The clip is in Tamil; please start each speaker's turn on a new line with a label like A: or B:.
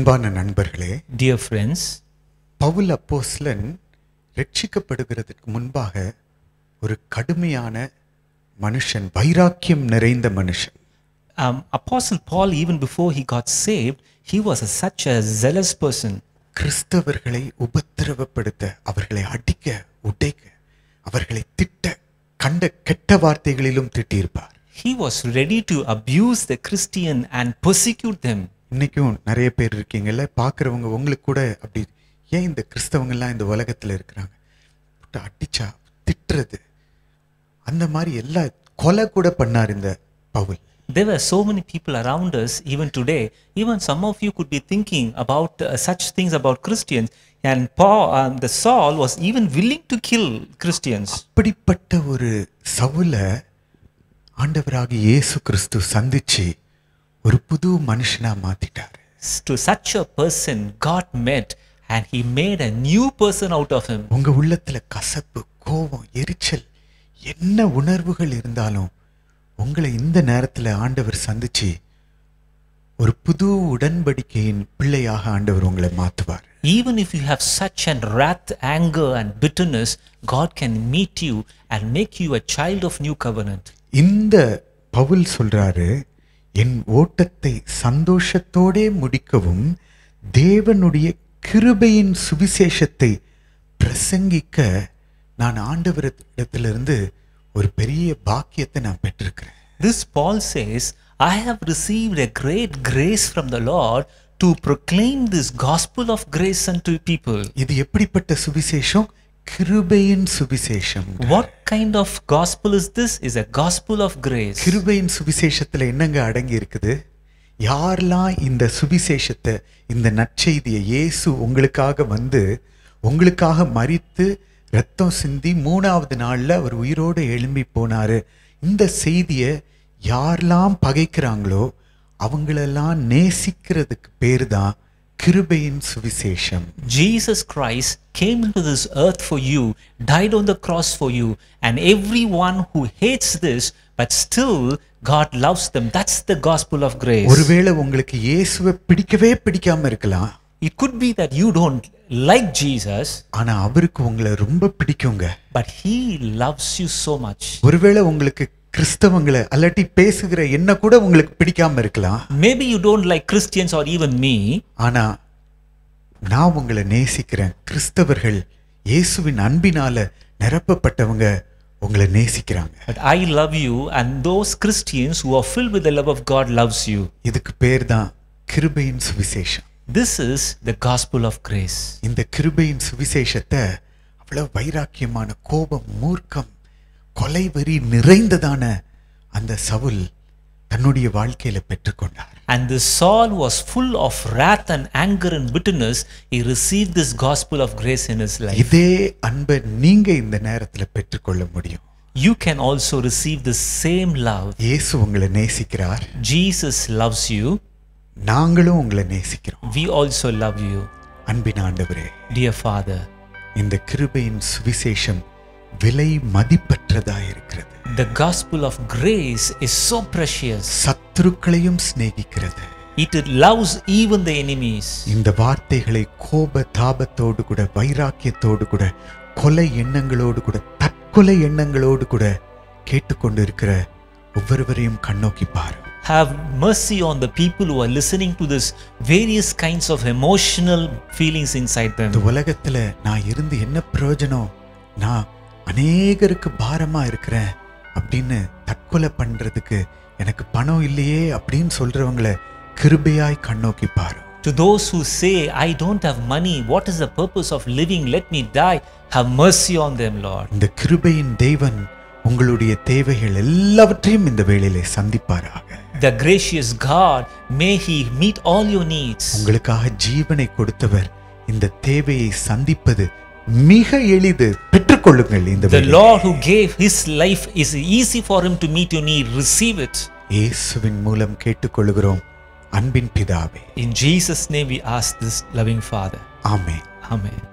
A: அன்பான நண்பர்களே
B: Dear friends,
A: பவுல் அப்போஸ்லன் ரட்சிக்கப்படுகிறதுக்கு முன்பாக ஒரு கடுமையான மனுஷன் வைராக்கியம் நிறைந்த மனுஷன்
B: um, Apostle Paul, even before he got saved, he was a, such a zealous person.
A: கிறிஸ்தவர்களை உபத்திரவப்படுத்த அவர்களை அடிக்க உடைக்க அவர்களை திட்ட கண்ட கெட்ட வார்த்தைகளிலும் திட்டியிருப்பார்
B: He was ready to abuse the Christian and persecute them.
A: இன்னைக்கும் நிறைய பேர் இருக்கீங்கல்ல பார்க்குறவங்க உங்களுக்கு கூட அப்படி ஏன் இந்த கிறிஸ்தவங்கெல்லாம் இந்த உலகத்தில் இருக்கிறாங்க போட்டு அடிச்சா திட்டுறது அந்த மாதிரி எல்லா கொலை கூட பண்ணார் இந்த Pavul
B: There were so many people around us, even today. Even some of you could be thinking about uh, such things about Christians. And Paul, um, the Saul was even willing to kill Christians.
A: அப்படிப்பட்ட ஒரு சவுல ஆண்டவராக இயேசு கிறிஸ்து சந்திச்சு ஒரு புது மனுஷனா மாத்திட்டாரு
B: S- To such a person, God met and he made a new person out of him.
A: உங்க உள்ளத்துல கசப்பு கோபம் எரிச்சல் என்ன உணர்வுகள் இருந்தாலும் உங்களை இந்த நேரத்துல ஆண்டவர் சந்திச்சு ஒரு புது உடன்படிக்கையின் பிள்ளையாக ஆண்டவர் உங்களை மாத்துவார்
B: Even if you have such an wrath, anger, and bitterness, God can meet you and make you a child of new covenant.
A: இந்த பவுல் சொல்றாரு என் ஓட்டத்தை சந்தோஷத்தோடே முடிக்கவும் தேவனுடைய கிருபையின் சுவிசேஷத்தை பிரசங்கிக்க நான் ஆண்டவரிடத்திலிருந்து ஒரு பெரிய பாக்கியத்தை நான் பெற்றிருக்கிறேன்
B: This Paul says, I have received a great grace from the Lord to proclaim this gospel of grace unto people.
A: இது எப்படிப்பட்ட சுவிசேஷம் கிருபையின் சுவிசேஷம்
B: What kind of gospel is this? Is a gospel of grace.
A: கிருபையின் சுவிசேஷத்துல என்னங்க அடங்கி இருக்குது யாரெல்லாம் இந்த சுவிசேஷத்தை இந்த நற்செய்தியை இயேசு உங்களுக்காக வந்து உங்களுக்காக மரித்து ரத்தம் சிந்தி மூணாவது நாள்ல அவர் உயிரோடு எழும்பி போனாரு இந்த செய்தியை யாரெல்லாம் பகைக்கிறாங்களோ அவங்களெல்லாம் நேசிக்கிறதுக்கு பேர் தான் கிருபையின் சுவிசேஷம்
B: Jesus Christ came into this earth for you, died on the cross for you, and everyone who hates this, but still God loves them. That's the gospel of grace.
A: ஒருவேளை உங்களுக்கு இயேசுவை பிடிக்கவே பிடிக்காம இருக்கலாம்
B: It could be that you don't like Jesus,
A: ஆனா அவருக்கு உங்களை ரொம்ப பிடிக்குங்க
B: but He loves you so much.
A: ஒருவேளை உங்களுக்கு கிறிஸ்தவங்களை அல்லாட்டி பேசுகிற என்ன கூட உங்களுக்கு பிடிக்காம இருக்கலாம்
B: Maybe you don't like Christians or even me,
A: ஆனா நான் உங்களை நேசிக்கிறேன் கிறிஸ்தவர்கள் இயேசுவின் அன்பினால நிரப்பப்பட்டவங்க உங்களை நேசிக்கிறாங்க
B: but I love you, and those Christians who are filled with the love of God loves you.
A: இதுக்கு பேர் தான் கிருபையின் சுவிசேஷம்
B: This is the gospel of grace.
A: இந்த கிருபையின் சுவிசேஷத்தை அவ்வளவு வைராக்கியமான கோபம் மூர்க்கம் கொலைவெறி நிறைந்ததான அந்த சவுல் தன்னுடைய வாழ்க்கையில பெற்றுக்கொண்டார்
B: And this Saul was full of wrath and anger and bitterness. He received this gospel of grace in his life.
A: இதே அன்பை நீங்க இந்த நேரத்துல பெற்றுக்கொள்ள முடியும்
B: You can also receive the same love.
A: இயேசு உங்களை நேசிக்கிறார்
B: Jesus loves you.
A: நாங்களும் உங்களை நேசிக்கிறோம்
B: We also love you.
A: அன்பின் ஆண்டவரே
B: Dear Father,
A: இந்த கிருபையின் சுவிசேஷம் விலை மதிப்பற்றதா இருக்கிறது
B: the gospel of grace is so precious.
A: சத்துருக்களையும் சிநேகிக்கிறது
B: It loves even the enemies.
A: இந்த வார்த்தைகளை கோப தாபத்தோடு கூட வைராக்கியத்தோடு கூட கொலை எண்ணங்களோடு கூட தற்கொலை எண்ணங்களோடு கூட கேட்டுக்கொண்டு இருக்கிற ஒவ்வொருவரையும் கண்ணோக்கி பாரு
B: Have mercy on the people who are listening to this various kinds of emotional feelings inside
A: இந்த
B: them.
A: உலகத்துல நான் இருந்து என்ன பிரயோஜனம் நான் அநேகருக்கு பாரமா இருக்கிறேன் அப்படின்னு தற்கொலை பண்றதுக்கு எனக்கு பணம் இல்லையே அப்படின்னு சொல்றவங்கள கிருபையாய் கண்ணோக்கி பாரு
B: To those who say, I don't have money, what is the purpose of living? Let me die. Have mercy on them, Lord.
A: இந்த கிருபையின் தேவன் உங்களுடைய தேவைகள் எல்லாவற்றையும் இந்த வேளையிலே சந்திப்பாராக
B: The gracious God, may He meet all your needs.
A: உங்களுக்காக ஜீவனை கொடுத்தவர் இந்த தேவையை சந்திப்பது மிக எளிது பெற்றுக்கொள்ளுங்கள் இந்த
B: The
A: வேளையிலே.
B: Lord who gave His life is easy for Him to meet your need. Receive it.
A: இயேசுவின் மூலம் கேட்டுக்கொள்கிறோம் அன்பின் பிதாவே
B: In Jesus' name we ask this, loving Father.
A: Amen
B: Amen.